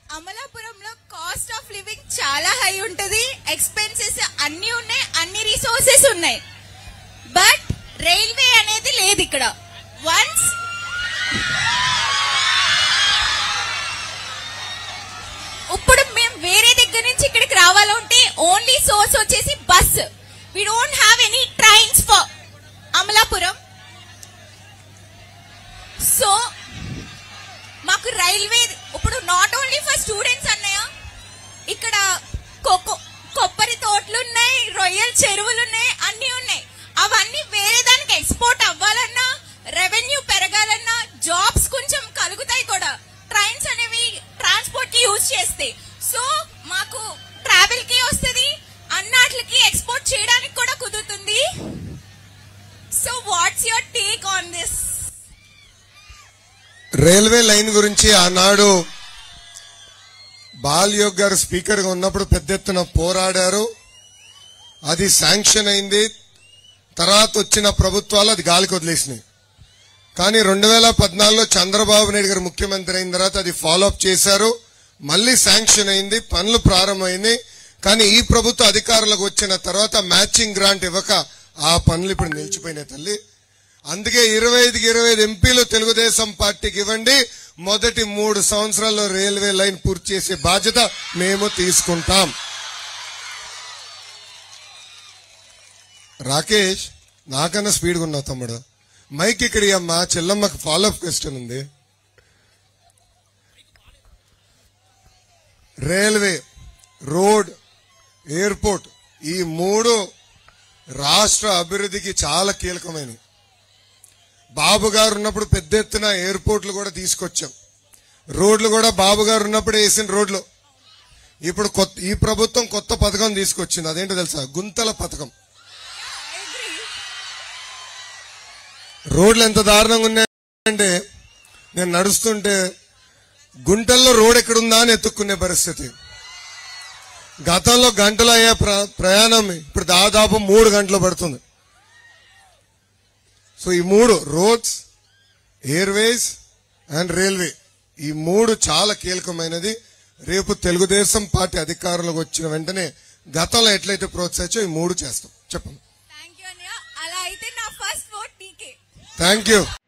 అమలాపురంలో cost of living చాలా high ఉంటది ఎక్స్పెన్సెస్ అన్ని ఉన్నాయి అన్ని రిసోర్సెస్ ఉన్నాయి బట్ రైల్వే అనేది లేదు ఇక్కడ వన్స్ ఇప్పుడు మేము వేరే దగ్గర నుంచి ఇక్కడికి రావాలంటే ఓన్లీ సోర్స్ వచ్చేసి bus we don't have any trains for Amalapuram so మాకు రైల్వే ఇప్పుడు నాట్ ఓన్లీ ఫర్ స్టూడెంట్స్ అన్నయ్య ఇక్కడ కొ- కొబ్బరి తోటలు ఉన్నాయి రొయ్యల చెరువులు ఉన్నాయి అన్ని ఉన్నాయి అవన్నీ వేరే దానికి ఎక్స్పోర్ట్ అవ్వాలన్నా రెవెన్యూ పెరగాలన్నా జాబ్స్ కొంచెం కలుగుతాయి కూడా ట్రైన్స్ అనేవి ట్రాన్స్పోర్ట్ కి యూజ్ చేస్తే సో మాకు ట్రావెల్ కి వస్తుంది అన్నాట్లకి ఎక్స్పోర్ట్ చేయడానికి కూడా కుదురుతుంది so what's your take on this railway line గురించి ఆనాడు బాల్ యోగ్ గారు స్పీకర్ గా ఉన్నప్పుడు పెద్ద ఎత్తున పోరాడారు అది శాంక్షన్ అయింది తర్వాత వచ్చిన ప్రభుత్వాలు అది గాలికి వదిలేసినాయి కానీ రెండు వేల పద్నాలుగులో చంద్రబాబు నాయుడు గారు ముఖ్యమంత్రి అయిన తర్వాత అది ఫాలో అప్ చేశారు మళ్ళీ శాంక్షన్ అయింది పనులు ప్రారంభమైంది కానీ ఈ ప్రభుత్వ అధికారులకు వచ్చిన తర్వాత మ్యాచింగ్ గ్రాంట్ ఇవ్వక ఆ పనులు ఇప్పుడు నిలిచిపోయినాయి తల్లి అందుకే ఇరవై ఐదుకి ఇరవై ఐదు ఎంపీలు తెలుగుదేశం పార్టీకి ఇవ్వండి మొదటి మూడు సంవత్సరాల్లో రైల్వే లైన్ పూర్తి చేసే బాధ్యత మేము తీసుకుంటాం రాకేష్ నాకన్నా స్పీడ్గా ఉన్నావు తమ్ముడు మైక్ ఇక్కడ అమ్మా చెల్లమ్మకి ఫాలో అప్ క్వశ్చన్ ఉంది రైల్వే రోడ్ ఎయిర్పోర్ట్ ఈ మూడు రాష్ట్ర అభివృద్ధికి చాలా కీలకమైనవి బాబు గారు ఉన్నప్పుడు పెద్ద ఎత్తున ఎయిర్పోర్ట్లు కూడా తీసుకొచ్చాం రోడ్లు కూడా బాబు గారు ఉన్నప్పుడు వేసిన రోడ్లు ఇప్పుడు కొత్త ఈ ప్రభుత్వం కొత్త పథకం తీసుకొచ్చింది అదేంటో తెలుసా గుంతల పథకం రోడ్లు ఎంత దారుణంగా ఉన్నాయంటే నేను నడుస్తుంటే గుంటల్లో రోడ్ ఎక్కడుందా అని ఎత్తుక్కునే పరిస్థితి గతంలో గంటలు అయ్యే ప్ర- ప్రయాణం ఇప్పుడు దాదాపు మూడు గంటలు పడుతుంది సో ఈ మూడు రోడ్స్ ఎయిర్వేస్ అండ్ రైల్వే ఈ మూడు చాలా కీలకమైనది రేపు తెలుగుదేశం పార్టీ అధికారంలోకి వచ్చిన వెంటనే గతంలో ఎట్లయితే ప్రోత్సహించో ఈ మూడు చేస్తాం చెప్పండి థ్యాంక్ యూ అన్నయ్య అలా అయితే నా ఫస్ట్ ఓట్ నీకే థ్యాంక్ యూ